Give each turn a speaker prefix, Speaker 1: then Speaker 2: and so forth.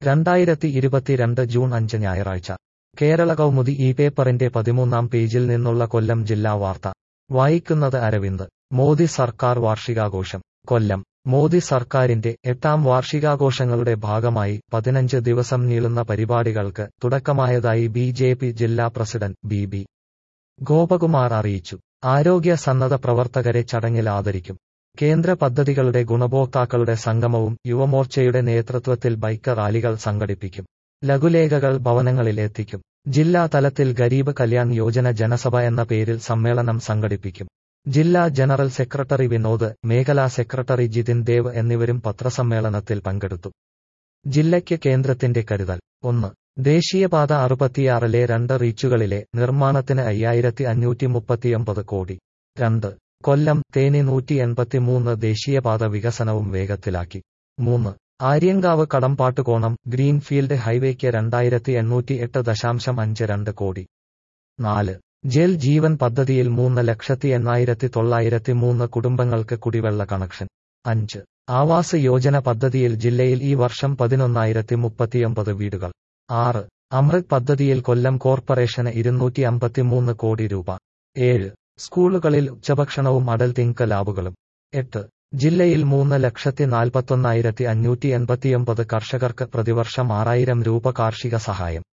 Speaker 1: രണ്ടായിരത്തി ഇരുപത്തിരണ്ട് ജൂൺ അഞ്ച് ഞായറാഴ്ച കേരള കൗമുദി ഈ പേപ്പറിന്റെ പതിമൂന്നാം പേജിൽ നിന്നുള്ള കൊല്ലം ജില്ലാ വാർത്ത വായിക്കുന്നത് അരവിന്ദ് മോദി സർക്കാർ വാർഷികാഘോഷം കൊല്ലം മോദി സർക്കാരിന്റെ എട്ടാം വാർഷികാഘോഷങ്ങളുടെ ഭാഗമായി പതിനഞ്ച് ദിവസം നീളുന്ന പരിപാടികൾക്ക് തുടക്കമായതായി ബി ജെ പി ജില്ലാ പ്രസിഡന്റ് ബി ബി ഗോപകുമാർ അറിയിച്ചു ആരോഗ്യ സന്നദ്ധ പ്രവർത്തകരെ ചടങ്ങിൽ ആദരിക്കും കേന്ദ്ര പദ്ധതികളുടെ ഗുണഭോക്താക്കളുടെ സംഗമവും യുവമോർച്ചയുടെ നേതൃത്വത്തിൽ ബൈക്ക് റാലികൾ സംഘടിപ്പിക്കും ലഘുലേഖകൾ ഭവനങ്ങളിൽ എത്തിക്കും ജില്ലാ തലത്തിൽ ഗരീബ് കല്യാൺ യോജന ജനസഭ എന്ന പേരിൽ സമ്മേളനം സംഘടിപ്പിക്കും ജില്ലാ ജനറൽ സെക്രട്ടറി വിനോദ് മേഖലാ സെക്രട്ടറി ജിതിൻ ദേവ് എന്നിവരും പത്രസമ്മേളനത്തിൽ പങ്കെടുത്തു ജില്ലയ്ക്ക് കേന്ദ്രത്തിന്റെ കരുതൽ ഒന്ന് ദേശീയപാത അറുപത്തിയാറിലെ രണ്ട് റീച്ചുകളിലെ നിർമ്മാണത്തിന് അയ്യായിരത്തി അഞ്ഞൂറ്റി മുപ്പത്തിയൊമ്പത് കോടി രണ്ട് കൊല്ലം തേനി നൂറ്റി എൺപത്തിമൂന്ന് ദേശീയപാത വികസനവും വേഗത്തിലാക്കി മൂന്ന് ആര്യങ്കാവ് കടമ്പാട്ടുകോണം ഗ്രീൻഫീൽഡ് ഹൈവേക്ക് രണ്ടായിരത്തി എണ്ണൂറ്റി എട്ട് ദശാംശം അഞ്ച് രണ്ട് കോടി നാല് ജൽ ജീവൻ പദ്ധതിയിൽ മൂന്ന് ലക്ഷത്തി എണ്ണായിരത്തി തൊള്ളായിരത്തി മൂന്ന് കുടുംബങ്ങൾക്ക് കുടിവെള്ള കണക്ഷൻ അഞ്ച് ആവാസ് യോജന പദ്ധതിയിൽ ജില്ലയിൽ ഈ വർഷം പതിനൊന്നായിരത്തി മുപ്പത്തിയൊമ്പത് വീടുകൾ ആറ് അമൃത് പദ്ധതിയിൽ കൊല്ലം കോർപ്പറേഷന് ഇരുന്നൂറ്റി അമ്പത്തിമൂന്ന് കോടി രൂപ ഏഴ് സ്കൂളുകളിൽ ഉച്ചഭക്ഷണവും അടൽ തിങ്ക ലാബുകളും എട്ട് ജില്ലയിൽ മൂന്ന് ലക്ഷത്തി നാൽപ്പത്തൊന്നായിരത്തി അഞ്ഞൂറ്റി എൺപത്തിയൊമ്പത് കർഷകർക്ക് പ്രതിവർഷം ആറായിരം രൂപ കാർഷിക സഹായം